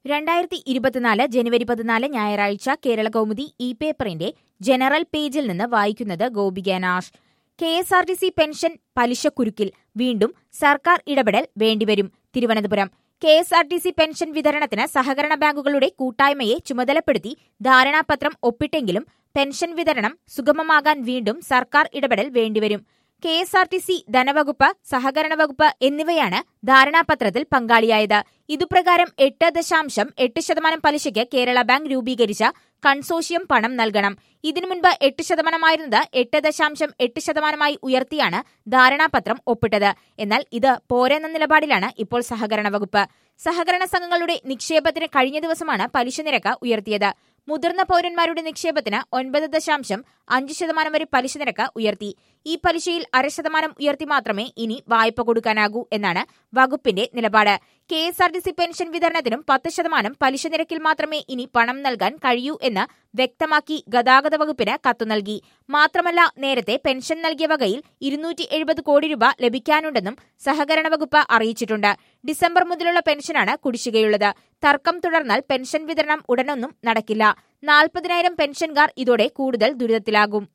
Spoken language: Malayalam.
രണ്ടായിരത്തി ഇരുപത്തിനാല് ജനുവരി പതിനാല് ഞായറാഴ്ച കേരള കൗമുദി ഇ പേപ്പറിന്റെ ജനറൽ പേജിൽ നിന്ന് വായിക്കുന്നത് Gopika Nash K S R T C pension പലിശക്കുരുക്കിൽ വീണ്ടും സർക്കാർ ഇടപെടൽ വേണ്ടിവരും Thiruvananthapuram K S R T C pension വിതരണത്തിന് സഹകരണ ബാങ്കുകളുടെ കൂട്ടായ്മയെ ചുമതലപ്പെടുത്തി ധാരണാപത്രം ഒപ്പിട്ടെങ്കിലും പെൻഷൻ വിതരണം സുഗമമാകാൻ വീണ്ടും സർക്കാർ ഇടപെടൽ വേണ്ടിവരും K S R T C ധനവകുപ്പ് സഹകരണ വകുപ്പ് എന്നിവയാണ് ധാരണാപത്രത്തിൽ പങ്കാളിയായത് ഇതുപ്രകാരം എട്ട് ദശാംശം എട്ട് ശതമാനം പലിശയ്ക്ക് കേരള ബാങ്ക് രൂപീകരിച്ച കൺസോഷ്യം പണം നൽകണം ഇതിനു മുൻപ് എട്ട് ശതമാനമായിരുന്നത് എട്ട് ദശാംശം എട്ട് ശതമാനമായി ഉയർത്തിയാണ് ധാരണാപത്രം ഒപ്പിട്ടത് എന്നാൽ ഇത് പോരെന്ന നിലപാടിലാണ് ഇപ്പോൾ സഹകരണ വകുപ്പ് സഹകരണ സംഘങ്ങളുടെ നിക്ഷേപത്തിന് കഴിഞ്ഞ ദിവസമാണ് പലിശ നിരക്ക് ഉയർത്തിയത് മുതിർന്ന പൌരന്മാരുടെ നിക്ഷേപത്തിന് ഒൻപത് ദശാംശം അഞ്ച് ശതമാനം വരെ പലിശ നിരക്ക് ഉയർത്തി ഈ പലിശയിൽ അര ശതമാനം ഉയർത്തി മാത്രമേ ഇനി വായ്പ കൊടുക്കാനാകൂ എന്നാണ് വകുപ്പിന്റെ നിലപാട് K S R T C pension വിതരണത്തിനും പത്ത് ശതമാനം പലിശ നിരക്കിൽ മാത്രമേ ഇനി പണം നൽകാൻ കഴിയൂ എന്ന് വ്യക്തമാക്കി ഗതാഗത വകുപ്പിന് കത്തു നൽകി മാത്രമല്ല നേരത്തെ പെൻഷൻ നൽകിയ വകയിൽ ഇരുന്നൂറ്റി എഴുപത് കോടി രൂപ ലഭിക്കാനുണ്ടെന്നും സഹകരണ വകുപ്പ് അറിയിച്ചിട്ടുണ്ട് ഡിസംബർ മുതലുള്ള പെൻഷനാണ് കുടിശ്ശികയുള്ളത് തർക്കം തുടർന്നാൽ പെൻഷൻ വിതരണം ഉടനൊന്നും നടക്കില്ല നാൽപ്പതിനായിരം പെൻഷൻകാർ ഇതോടെ കൂടുതൽ ദുരിതത്തിലാകും